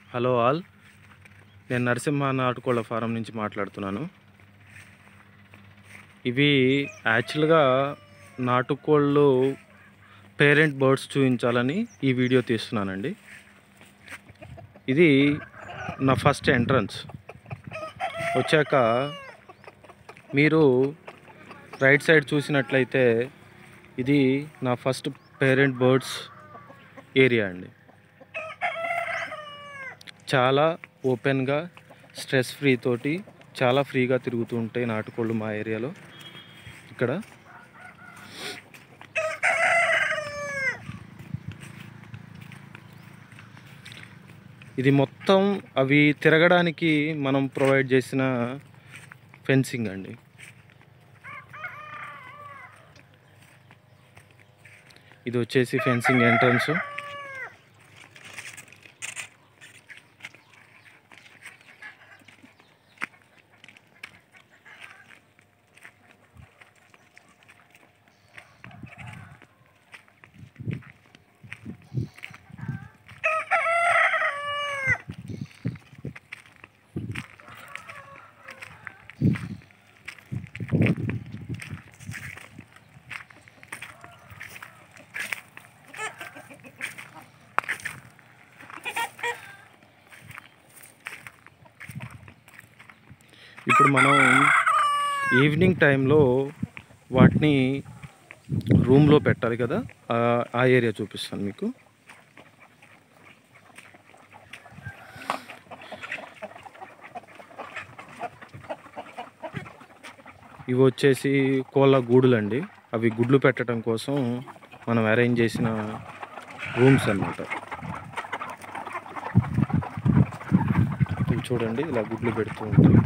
hello all నేను Narasimha నాటుకోళ్ళ form నుంచి మాట్లాడుతున్నాను ఇవి యాక్చువల్గా నాటుకోళ్ళు పేరెంట్ బర్డ్స్ చూపించాలని ఈ వీడియో తీస్తున్నానండి ఇది నా ఫస్ట్ ఎంట్రన్స్ వచ్చాక మీరు రైట్ సైడ్ చూసినట్లయితే ఇది నా ఫస్ట్ పేరెంట్ బర్డ్స్ ఏరియా అండి చాలా ఓపెన్గా స్ట్రెస్ ఫ్రీ తోటి చాలా ఫ్రీగా తిరుగుతూ ఉంటాయి నాటుకోళ్ళు మా ఏరియాలో ఇక్కడ ఇది మొత్తం అవి తిరగడానికి మనం ప్రొవైడ్ చేసిన ఫెన్సింగ్ అండి ఇది వచ్చేసి ఫెన్సింగ్ ఎంట్రన్స్ ఇప్పుడు మనం ఈవినింగ్ టైంలో వాటిని రూమ్లో పెట్టాలి కదా ఆ- ఆ ఏరియా చూపిస్తాను మీకు ఇవి వచ్చేసి కోళ్ళ గూడులండి అవి గుడ్లు పెట్టడం కోసం మనం అరేంజ్ చేసిన రూమ్స్ అన్నమాట ఇవి చూడండి ఇలా గుడ్లు పెడుతూ ఉంటాయి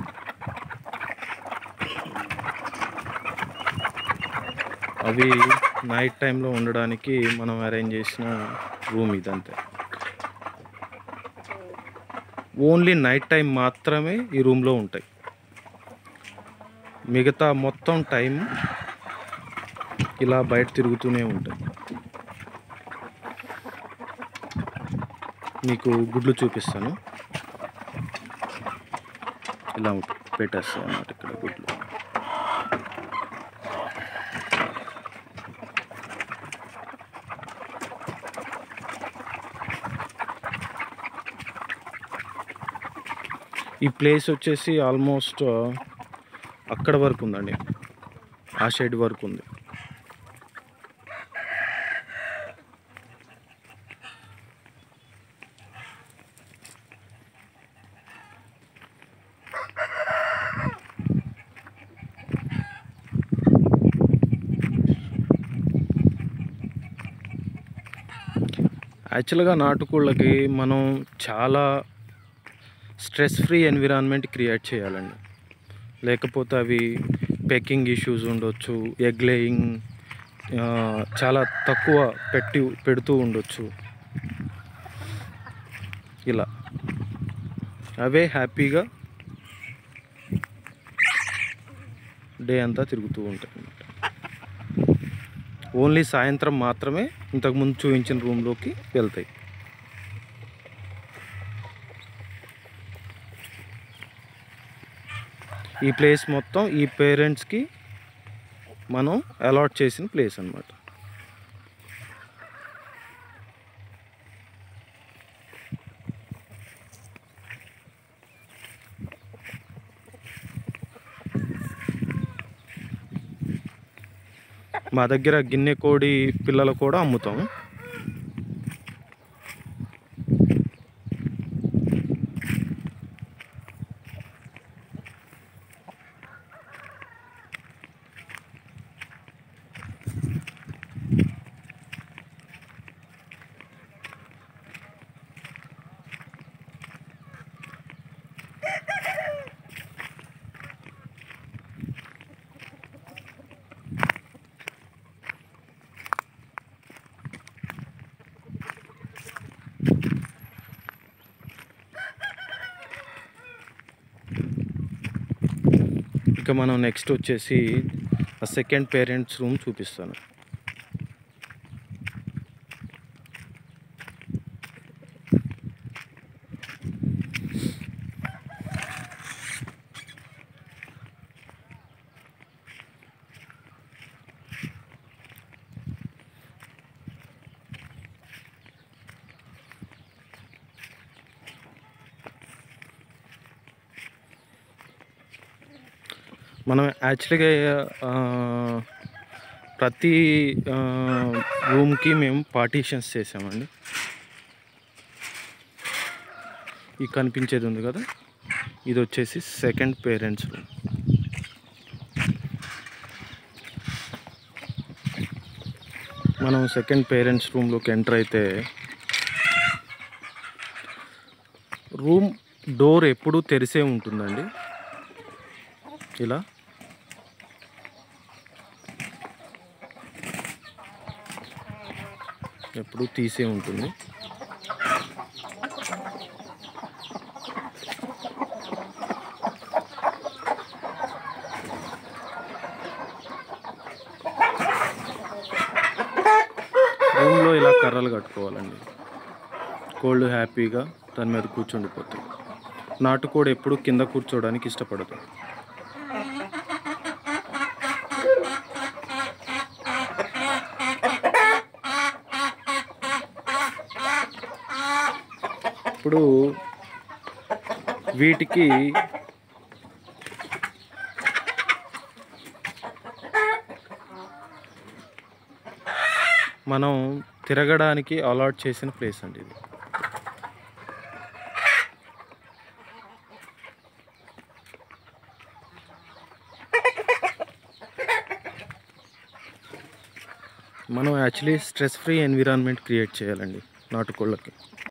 అవి నైట్ టైంలో ఉండడానికి మనం అరేంజ్ చేసిన రూమ్ ఇదంతే ఓన్లీ నైట్ టైం మాత్రమే ఈ రూమ్లో ఉంటాయి మిగతా మొత్తం టైం ఇలా బయట తిరుగుతూనే ఉంటాయి మీకు గుడ్లు చూపిస్తాను ఇలా పెట్టేస్తాయి అన్నమాట ఇక్కడ గుడ్లు ఈ ప్లేస్ వచ్చేసి ఆల్మోస్ట్ అక్కడ వరకు ఉందండి ఆ షెడ్ వరకు ఉంది యాక్చువల్గా నాటుకోళ్ళకి మనం చాలా స్ట్రెస్ ఫ్రీ ఎన్విరాన్మెంట్ క్రియేట్ చేయాలండి లేకపోతే అవి పెక్కింగ్ ఇష్యూస్ ఉండొచ్చు ఎగ్ లేయింగ్ చాలా తక్కువ పెట్టి పెడుతూ ఉండొచ్చు ఇలా అవే హ్యాపీగా డే అంతా తిరుగుతూ ఉంటాయి అన్నమాట ఓన్లీ సాయంత్రం మాత్రమే ఇంతకుముందు చూపించిన రూమ్లోకి వెళ్తాయి ఈ ప్లేస్ మొత్తం ఈ పేరెంట్స్కి మనం అలాట్ చేసిన ప్లేస్ అన్నమాట మా దగ్గర గిన్నె కోడి పిల్లలు కూడా అమ్ముతాం ఇక మనం నెక్స్ట్ వచ్చేసి సెకండ్ పేరెంట్స్ రూమ్ చూపిస్తాను మనం యాక్చువల్గా ఆ, ప్రతి ఆ, రూమ్కి మేము పార్టీషన్స్ చేసామండి ఈ కనిపించేది ఉంది కదా ఇది వచ్చేసి సెకండ్ పేరెంట్స్ రూమ్ మనం సెకండ్ పేరెంట్స్ రూమ్లోకి ఎంటర్ అయితే రూమ్ డోర్ ఎప్పుడూ తెరిసే ఉంటుందండి ఇలా ఎప్పుడూ తీసే ఉంటుంది రూమ్లో ఇలా కర్రలు కట్టుకోవాలండి కోళ్ళు హ్యాపీగా దాని మీద కూర్చుండిపోతాయి నాటుకోడి ఎప్పుడు కింద కూర్చోవడానికి ఇష్టపడదు ఇప్పుడు వీటికి మనం తిరగడానికి అలాట్ చేసిన ప్లేస్ అండి ఇది మనం actually stress free environment create చేయాలండి నాటుకోళ్ళకి